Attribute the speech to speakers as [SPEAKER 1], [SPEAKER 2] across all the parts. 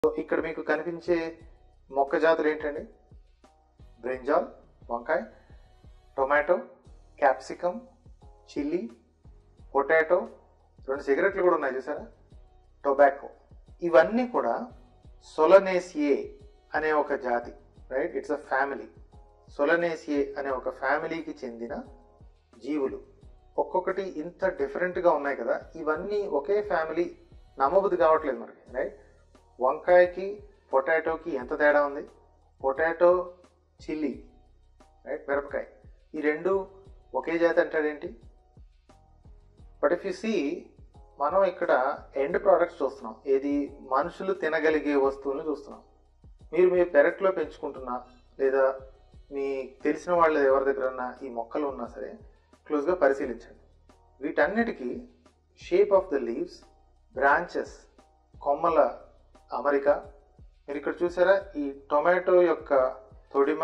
[SPEAKER 1] so ఇక్కడ మీకు కనిపించే మొక్క జాతులు ఏంటండి బ్రింజాల్ వంకాయ టొమాటో క్యాప్సికమ్ చిల్లీ పొటాటో రెండు సిగరెట్లు కూడా ఉన్నాయి చూసారా టొబాకో ఇవన్నీ కూడా సొలనేసియే అనే ఒక జాతి right it's a family Solanaceae అనే ఒక ఫ్యామిలీకి చెందిన జీవులు ఒక్కొక్కటి ఇంత డిఫరెంట్గా ఉన్నాయి కదా ఇవన్నీ ఒకే ఫ్యామిలీ నమ్మబుద్ధి కావట్లేదు మనకి రైట్ వంకాయకి పొటాటోకి ఎంత తేడా ఉంది పొటాటో చిల్లీ రైట్ మిరపకాయ ఈ రెండు ఒకే జాతి అంటాడేంటి బట్ ఇఫ్ యు సీ మనం ఇక్కడ ఎండ్ ప్రోడక్ట్స్ చూస్తున్నాం ఏది మనుషులు తినగలిగే వస్తువులను చూస్తున్నాం మీరు మీ పెరట్లో పెంచుకుంటున్నా లేదా మీ తెలిసిన వాళ్ళ ఎవరి దగ్గర ఈ మొక్కలు ఉన్నా సరే క్లోజ్గా పరిశీలించండి వీటన్నిటికీ shape of the leaves branches కొమ్మల అమరిక మీరు ఇక్కడ చూసారా ఈ టొమాటో యొక్క తొడిమ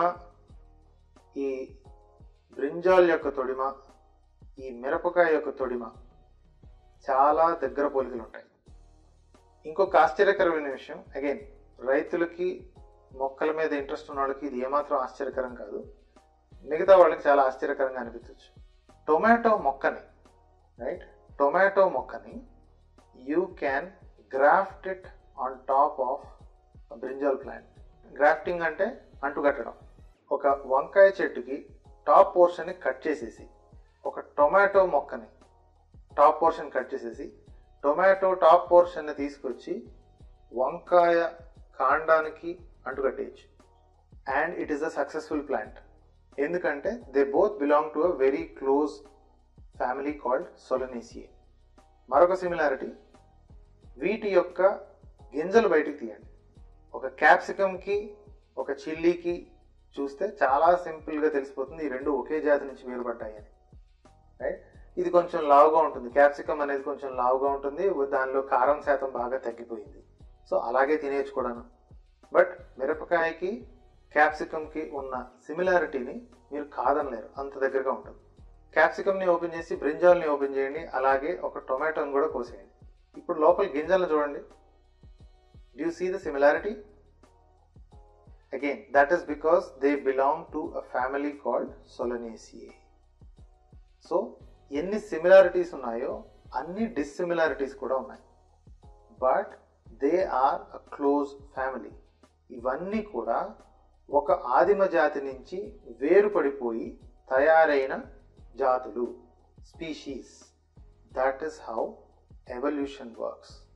[SPEAKER 1] ఈ బ్రింజాల్ యొక్క తొడిమ ఈ మిరపకాయ యొక్క తొడిమ చాలా దగ్గర పోలికలు ఉంటాయి ఇంకొక ఆశ్చర్యకరమైన విషయం అగైన్ రైతులకి మొక్కల మీద ఇంట్రెస్ట్ ఉన్న వాళ్ళకి ఇది ఏమాత్రం ఆశ్చర్యకరం కాదు మిగతా వాళ్ళకి చాలా ఆశ్చర్యకరంగా అనిపించవచ్చు టొమాటో మొక్కని రైట్ టొమాటో మొక్కని you can graft it on top of brinjal plant grafting అంటే అంటుకట్టడం ఒక వంకాయ చెట్టుకి టాప్ పోర్షన్ని కట్ చేసేసి ఒక టొమాటో మొక్కని టాప్ పోర్షన్ కట్ చేసేసి టొమాటో టాప్ పోర్షన్ని తీసుకొచ్చి వంకాయ కాండానికి అంటుకట్టేయచ్చు and it is a successful plant ఎందుకంటే they both belong to a very close family called Solanaceae మరొక సిమిలారిటీ వీటి యొక్క గింజలు బయటికి తీయండి ఒక క్యాప్సికమ్కి ఒక చిల్లీకి చూస్తే చాలా సింపుల్గా తెలిసిపోతుంది ఈ రెండు ఒకే జాతి నుంచి వేరుపడ్డాయి అని రైట్ ఇది కొంచెం లావుగా ఉంటుంది క్యాప్సికమ్ అనేది కొంచెం లావుగా ఉంటుంది దానిలో కారం శాతం బాగా తగ్గిపోయింది సో అలాగే తినేయచ్చు కూడాను బట్ మిరపకాయకి క్యాప్సికమ్కి ఉన్న సిమిలారిటీని మీరు కాదనలేరు అంత దగ్గరగా ఉంటుంది క్యాప్సికమ్ని ఓపెన్ చేసి బ్రింజాల్ని ఓపెన్ చేయండి అలాగే ఒక టొమాటోని కూడా కోసేయండి ఇప్పుడు లోపల గింజలను చూడండి do see the similarity again that is because they belong to a family called Solanaceae so ఎన్ని సిమిలారిటీస్ ఉన్నాయో అన్ని డిస్సిమిలారిటీస్ కూడా ఉన్నాయి but they are a close family ఇవన్నీ కూడా ఒక ఆదిమ జాతి నుంచి వేరుపడిపోయి తయారైన జాతులు species that is how evolution works